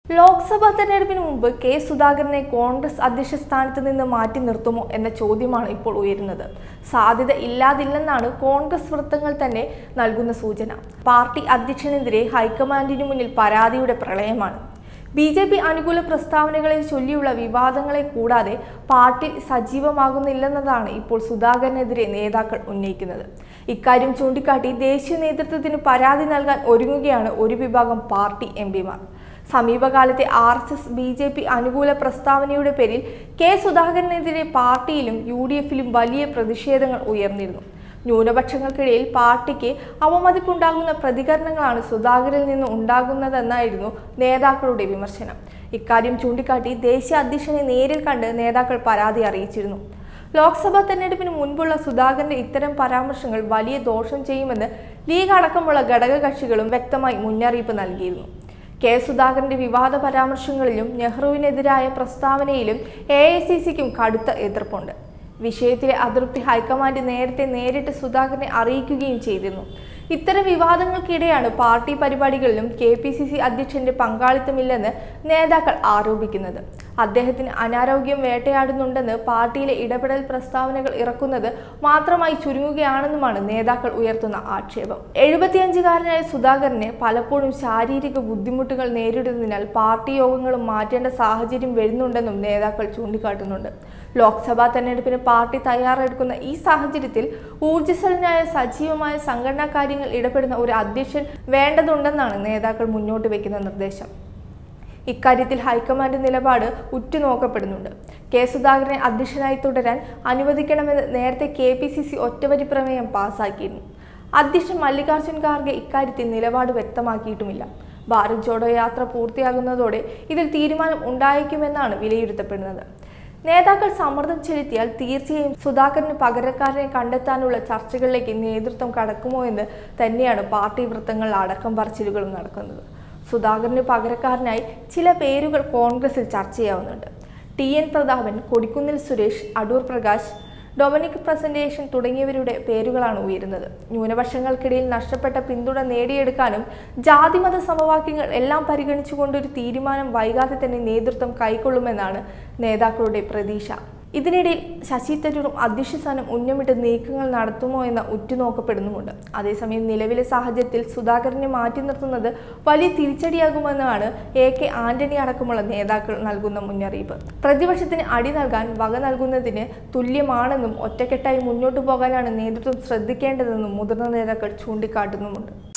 ലോക്സഭാ തെരഞ്ഞെടുപ്പിന് മുമ്പ് കെ സുധാകരനെ കോൺഗ്രസ് അധ്യക്ഷ സ്ഥാനത്ത് നിന്ന് മാറ്റി നിർത്തുമോ എന്ന ചോദ്യമാണ് ഇപ്പോൾ ഉയരുന്നത് സാധ്യത ഇല്ലാതില്ലെന്നാണ് കോൺഗ്രസ് വൃത്തങ്ങൾ തന്നെ നൽകുന്ന സൂചന പാർട്ടി അധ്യക്ഷനെതിരെ ഹൈക്കമാൻഡിനു മുന്നിൽ പരാതിയുടെ പ്രളയമാണ് ബി ജെ പി അനുകൂല പ്രസ്താവനകളെ ചൊല്ലിയുള്ള വിവാദങ്ങളെ കൂടാതെ പാർട്ടി സജീവമാകുന്നില്ലെന്നതാണ് ഇപ്പോൾ സുധാകരനെതിരെ നേതാക്കൾ ഉന്നയിക്കുന്നത് ഇക്കാര്യം ചൂണ്ടിക്കാട്ടി ദേശീയ നേതൃത്വത്തിന് പരാതി നൽകാൻ ഒരുങ്ങുകയാണ് ഒരു വിഭാഗം പാർട്ടി എം പിമാർ സമീപകാലത്തെ R S S B J P അനുകൂല പ്രസ്താവനയുടെ പേരിൽ കെ സുധാകരനെതിരെ പാർട്ടിയിലും യു ഡി എഫിലും വലിയ പ്രതിഷേധങ്ങൾ ഉയർന്നിരുന്നു ന്യൂനപക്ഷങ്ങൾക്കിടയിൽ പാർട്ടിക്ക് അവമതിപ്പുണ്ടാകുന്ന പ്രതികരണങ്ങളാണ് സുധാകരിൽ നിന്ന് ഉണ്ടാകുന്നതെന്നായിരുന്നു നേതാക്കളുടെ വിമർശനം ഇക്കാര്യം ചൂണ്ടിക്കാട്ടി ദേശീയ അധ്യക്ഷനെ നേരിൽ കണ്ട് നേതാക്കൾ പരാതി അറിയിച്ചിരുന്നു ലോക്സഭാ തെരഞ്ഞെടുപ്പിന് മുൻപുള്ള സുധാകരന്റെ ഇത്തരം പരാമർശങ്ങൾ വലിയ ദോഷം ചെയ്യുമെന്ന് ലീഗ് അടക്കമുള്ള ഘടകകക്ഷികളും വ്യക്തമായി മുന്നറിയിപ്പ് നൽകിയിരുന്നു കെ സുധാകരന്റെ വിവാദ പരാമർശങ്ങളിലും നെഹ്റുവിനെതിരായ പ്രസ്താവനയിലും എ ഐ സി സിക്കും കടുത്ത എതിർപ്പുണ്ട് വിഷയത്തിലെ അതൃപ്തി ഹൈക്കമാൻഡ് നേരത്തെ നേരിട്ട് സുധാകരനെ അറിയിക്കുകയും ചെയ്തിരുന്നു ഇത്തരം വിവാദങ്ങൾക്കിടെയാണ് പാർട്ടി പരിപാടികളിലും കെ പി സി സി അധ്യക്ഷന്റെ പങ്കാളിത്തമില്ലെന്ന് നേതാക്കൾ ആരോപിക്കുന്നത് അദ്ദേഹത്തിന് അനാരോഗ്യം വേട്ടയാടുന്നുണ്ടെന്ന് പാർട്ടിയിലെ ഇടപെടൽ പ്രസ്താവനകൾ ഇറക്കുന്നത് മാത്രമായി ചുരുങ്ങുകയാണെന്നുമാണ് നേതാക്കൾ ഉയർത്തുന്ന ആക്ഷേപം എഴുപത്തിയഞ്ചുകാരനായ സുധാകരന് പലപ്പോഴും ശാരീരിക ബുദ്ധിമുട്ടുകൾ നേരിടുന്നതിനാൽ പാർട്ടി യോഗങ്ങളും മാറ്റേണ്ട സാഹചര്യം വരുന്നുണ്ടെന്നും നേതാക്കൾ ചൂണ്ടിക്കാട്ടുന്നുണ്ട് ലോക്സഭാ തെരഞ്ഞെടുപ്പിന് പാർട്ടി തയ്യാറെടുക്കുന്ന ഈ സാഹചര്യത്തിൽ ഊർജ്ജസ്വലനായ സജീവമായ സംഘടനാ കാര്യങ്ങൾ ഇടപെടുന്ന ഒരു അധ്യക്ഷൻ വേണ്ടതുണ്ടെന്നാണ് നേതാക്കൾ മുന്നോട്ട് വയ്ക്കുന്ന നിർദ്ദേശം ഇക്കാര്യത്തിൽ ഹൈക്കമാൻഡ് നിലപാട് ഉറ്റുനോക്കപ്പെടുന്നുണ്ട് കെ സുധാകരനെ അധ്യക്ഷനായി തുടരാൻ അനുവദിക്കണമെന്ന് നേരത്തെ കെ പി സി സി ഒറ്റവരി പ്രമേയം പാസാക്കിയിരുന്നു അധ്യക്ഷൻ മല്ലികാർജ്ജുൻ ഖാർഗെ ഇക്കാര്യത്തിൽ നിലപാട് വ്യക്തമാക്കിയിട്ടുമില്ല ഭാരത് ജോഡോ യാത്ര പൂർത്തിയാകുന്നതോടെ ഇതിൽ തീരുമാനം ഉണ്ടായേക്കുമെന്നാണ് വിലയിരുത്തപ്പെടുന്നത് നേതാക്കൾ സമ്മർദ്ദം ചെലുത്തിയാൽ തീർച്ചയായും സുധാകരന് പകരക്കാരനെ കണ്ടെത്താനുള്ള ചർച്ചകളിലേക്ക് നേതൃത്വം കടക്കുമോ എന്ന് തന്നെയാണ് പാർട്ടി വൃത്തങ്ങളിൽ അടക്കം പറച്ചിലുകളും നടക്കുന്നത് സുധാകരന് പകരക്കാരനായി ചില പേരുകൾ കോൺഗ്രസിൽ ചർച്ചയാവുന്നുണ്ട് T N Prathapan Kodikunnil Suresh Adoor Prakash Dominic Presentation തുടങ്ങിയവരുടെ പേരുകളാണ് ഉയരുന്നത് ന്യൂനപക്ഷങ്ങൾക്കിടയിൽ നഷ്ടപ്പെട്ട പിന്തുണ നേടിയെടുക്കാനും ജാതിമത സമവാക്യങ്ങൾ എല്ലാം പരിഗണിച്ചുകൊണ്ടൊരു തീരുമാനം വൈകാതെ തന്നെ നേതൃത്വം കൈക്കൊള്ളുമെന്നാണ് നേതാക്കളുടെ പ്രതീക്ഷ ഇതിനിടയിൽ ശശി തരൂറും അധ്യക്ഷ സ്ഥാനം ഉന്നമിട്ട് നീക്കങ്ങൾ നടത്തുമോ എന്ന ഉറ്റുനോക്കപ്പെടുന്നുമുണ്ട് അതേസമയം നിലവിലെ സാഹചര്യത്തിൽ സുധാകരനെ മാറ്റി നിർത്തുന്നത് വലിയ തിരിച്ചടിയാകുമെന്നാണ് എ കെ ആന്റണി അടക്കമുള്ള നേതാക്കൾ നൽകുന്ന മുന്നറിയിപ്പ് പ്രതിപക്ഷത്തിന് അടി നൽകാൻ വക നൽകുന്നതിന് തുല്യമാണെന്നും ഒറ്റക്കെട്ടായി മുന്നോട്ടു പോകാനാണ് നേതൃത്വം ശ്രദ്ധിക്കേണ്ടതെന്നും മുതിർന്ന നേതാക്കൾ ചൂണ്ടിക്കാട്ടുന്നുമുണ്ട്